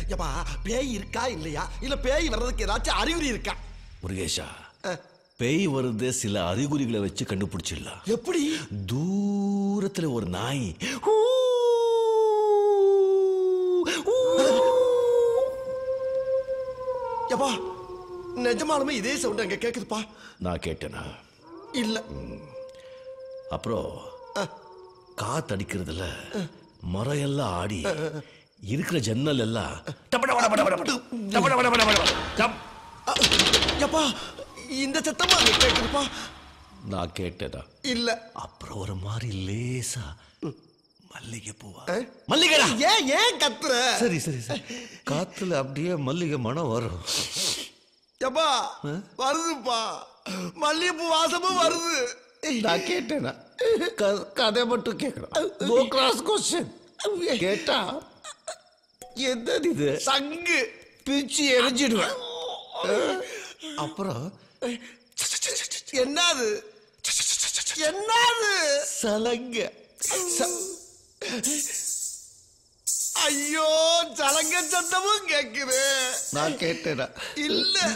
ஏப்பா பேய் இருக்கா இல்லையா இல்ல பேய் வர்றதுக்கு ஏதாச்சும் அறிகுறி இருக்கா முருகேஷா அஹ், பேய் வருது சில அறிகுறிகளை வச்சு கண்டுபிடிச்சிடலாம் எப்படி தூரத்துல ஒரு நாய் ஊ, ஊ. ஏப்பா நிஜமாலுமே இதே சவுண்ட் அங்க கேக்குதுப்பா நான் கேட்டேனா இல்ல அப்புறம் காத்தடிக்கிறதுல மரம் எல்லாம் ஆடி இருக்கிற ஜன்னல் எல்லாம் டபட பட பட பட பட, டபட பட பட பட பட, டப். அ, ஏப்பா இந்த சத்தமா அங்க கேக்குதுப்பா நான் கேட்டேனா இல்ல அப்புறம் ஒரு மாதிரி லேசா மல்லிகை பூவா அஹ்? மல்லிகைடா ஏன் ஏன் கத்துற சரி சரி சரி காத்துல அப்படியே மல்லிகை மனம் வரும் ஏப்பா வருதுப்பா மல்லிகைப்பூ வாசமும் வருது நான் கேட்டேனா க- கதை மட்டும் கேட்கணும் நோ கிராஸ் கொஸ்டின் கேட்டா என்னது இது சங்கு பிச்சு எரிஞ்சிடுவேன் அப்புறம் என்னது என்னது சலங்க ஐயோ சலங்க சத்தமும் கேக்குது நான் கேட்டேனா இல்ல